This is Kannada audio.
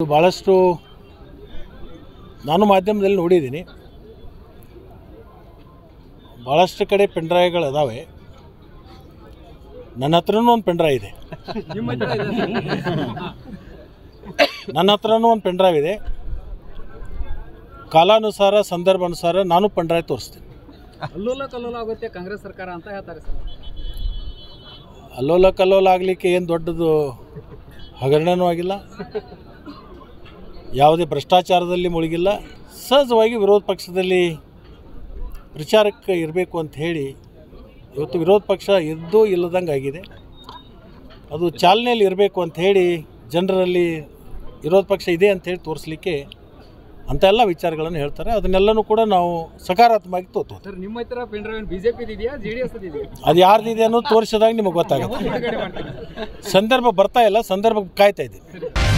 ಭಾಳಷ್ಟು ನಾನು ಮಾಧ್ಯಮದಲ್ಲಿ ನೋಡಿದ್ದೀನಿ ಭಾಳಷ್ಟು ಕಡೆ ಪೆನ್ಡ್ರೈವ್ಗಳು ಅದಾವೆ ನನ್ನ ಹತ್ರನೂ ಒಂದು ಪೆನ್ಡ್ರೈವ್ ಇದೆ ನಿಮ್ಮ ಹತ್ರ ಇದೆ ಸರ್. ನನ್ನ ಹತ್ರನೂ ಒಂದು ಪೆನ್ಡ್ರೈವ್ ಇದೆ ಕಾಲಾನುಸಾರ ಸಂದರ್ಭಾನುಸಾರ ನಾನು ಪೆನ್ಡ್ರೈವ್ ತೋರಿಸ್ತೀನಿ ಅಲ್ಲೋಲ ಕಲ್ಲೋಲ ಆಗುತ್ತೆ ಕಾಂಗ್ರೆಸ್ ಸರ್ಕಾರ ಅಂತ ಹೇಳ್ತಾರೆ ಸರ್ ಅಲ್ಲೋಲ ಕಲ್ಲೋಲ ಆಗಲಿಕ್ಕೆ ಏನು ದೊಡ್ಡದು ಹಗರಣನೂ ಆಗಿಲ್ಲ ಯಾವುದೇ ಭ್ರಷ್ಟಾಚಾರದಲ್ಲಿ ಮುಳುಗಿಲ್ಲ ಸಹಜವಾಗಿ ವಿರೋಧ ಪಕ್ಷದಲ್ಲಿ ಪ್ರಚಾರಕ್ಕೆ ಇರಬೇಕು ಅಂತ ಹೇಳಿ ಇವತ್ತು ವಿರೋಧ ಪಕ್ಷ ಇದ್ದೂ ಇಲ್ಲದಂಗೆ ಆಗಿದೆ ಅದು ಚಾಲನೆಯಲ್ಲಿ ಇರಬೇಕು ಅಂತ ಹೇಳಿ ಜನರಲ್ಲಿ ವಿರೋಧ ಪಕ್ಷ ಇದೆ ಅಂತ ಹೇಳಿ ತೋರಿಸ್ಲಿಕ್ಕೆ ಅಂಥ ಎಲ್ಲ ವಿಚಾರಗಳನ್ನು ಹೇಳ್ತಾರೆ ಅದನ್ನೆಲ್ಲನೂ ಕೂಡ ನಾವು ಸಕಾರಾತ್ಮಕವಾಗಿ ತೋತು ಸರ್ ನಿಮ್ಮ ಹತ್ರ ಪೆನ್ ಡ್ರೈವ್ ಬಿಜೆಪಿ ಇದೆಯಾ ಜೆ ಡಿ ಎಸ್ ಇದೆಯಾ ಅದು ಯಾರ್ದಿದೆ ಅನ್ನೋದು ತೋರಿಸಿದಾಗ ನಿಮಗೆ ಗೊತ್ತಾಗುತ್ತೆ ಬಿಡುಗಡೆ ಮಾಡ್ತೀನಿ ಸಂದರ್ಭ ಬರ್ತಾ ಇಲ್ಲ ಸಂದರ್ಭ ಕಾಯ್ತಾ ಇದ್ದೀನಿ